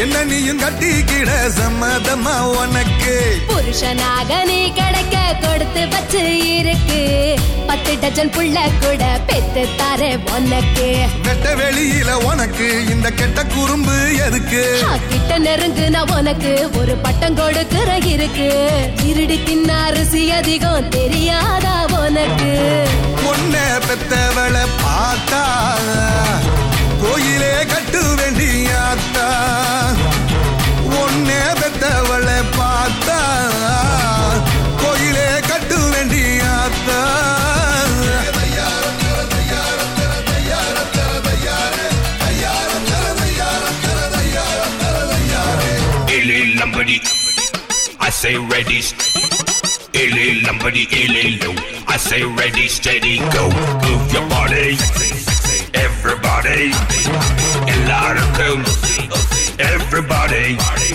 என்ன நீயும் கட்டிக்கிட சம்மதமா உனக்கு புருஷனாக நீ கிடைக்க கொடுத்து வச்சு இருக்கு பத்து டஜன் புள்ள கூட பெத்து தர உனக்கு வெட்ட வெளியில உனக்கு இந்த கெட்ட குறும்பு எதுக்கு ஆ, கிட்ட நெருங்கு நான் உனக்கு ஒரு பட்டம் கொடுக்கிற இருக்கு இருடி தின்ன அரிசி அதிகம் தெரியாதா உனக்கு பொண்ண பெத்தவளை பார்த்தா கோயிலே கட்டு வேண்டியாத்தா ஒன்னே பெத்தவளை பார்த்தா கோயிலே கட்டு வேண்டியாத்தா Illy Lombardi. I say ready. Illy Lombardi, illy low. I say ready, steady, go. Move your body. Everybody. எல்லாருக்கும் Everybody.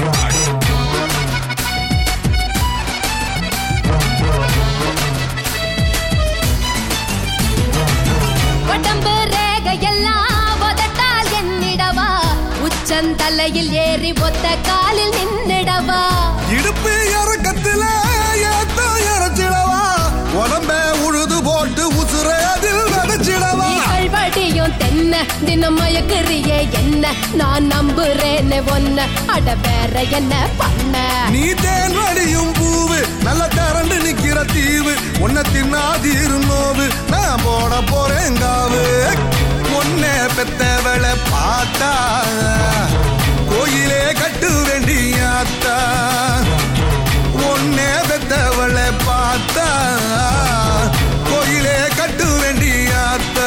உடம்பு ரேகையெல்லாம் உதட்டால் என்னிடவா உச்சந்தலையில் ஏறி ஒத்த காலில் நின்னிடவா இடுப்பு இறக்கத்துல ஏத்தோ இறச்சிடவா உடம்ப உழுது போட்டு உசுர அதில் விதைச்சிடவா இகழ்வடியும் தென்ன தினம் மயக்குறியே என்ன நான் நம்புறேன்னு ஒன்ன அட வேற என்ன பண்ண நீ தேன் வடியும் பூவு நல்ல திரண்டு நிக்கிற தீவு உன்னை தின்னாதீரு நோவு நான் போட போறேன் காவு உன்னை பெத்தவளை பார்த்தா கோயிலே கட்டு வேண்டியாத்தா உன்னை பெத்தவளை பார்த்தா கோயிலே கட்டு வேண்டியாத்தா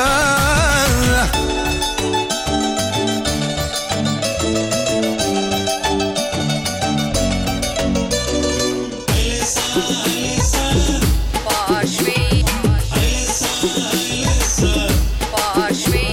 Boschwe. Boschwe.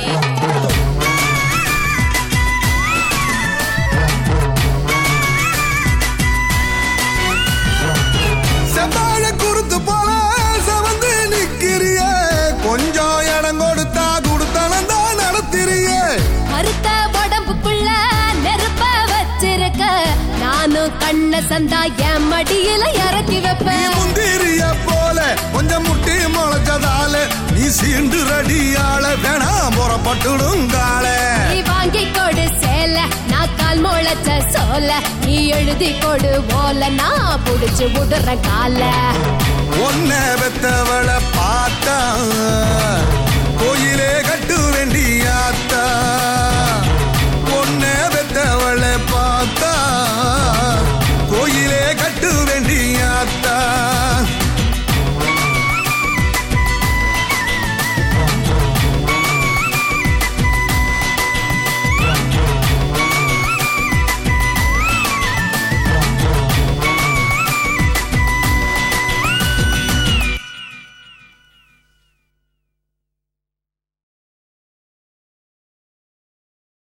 செவ்வாழை குறுத்து போல செவந்து நிக்கிறிய கொஞ்சம் இடம் கொடுத்தா கொடுத்தனம் தான் நடத்திறியே கருத்த உடம்புக்குள்ள நெருப்ப வச்சிருக்க நானும் கண்ண சந்தா என் மடியில இறக்கி நீ வைப்பேன் முந்திரிய போல கொஞ்சம் முட்டி முளைச்சதால நீ சீண்டு ரடியால வேணாம் புறப்பட்டுடும் கால நீ வாங்கி கொடு சேல நான் கால் முளைச்ச சோல நீ எழுதி கொடு ஓல நான் புடிச்சு விடுற கால ஒன்ன பெத்தவளை பார்த்தா கோயிலே கட்டு வேண்டியாத்தா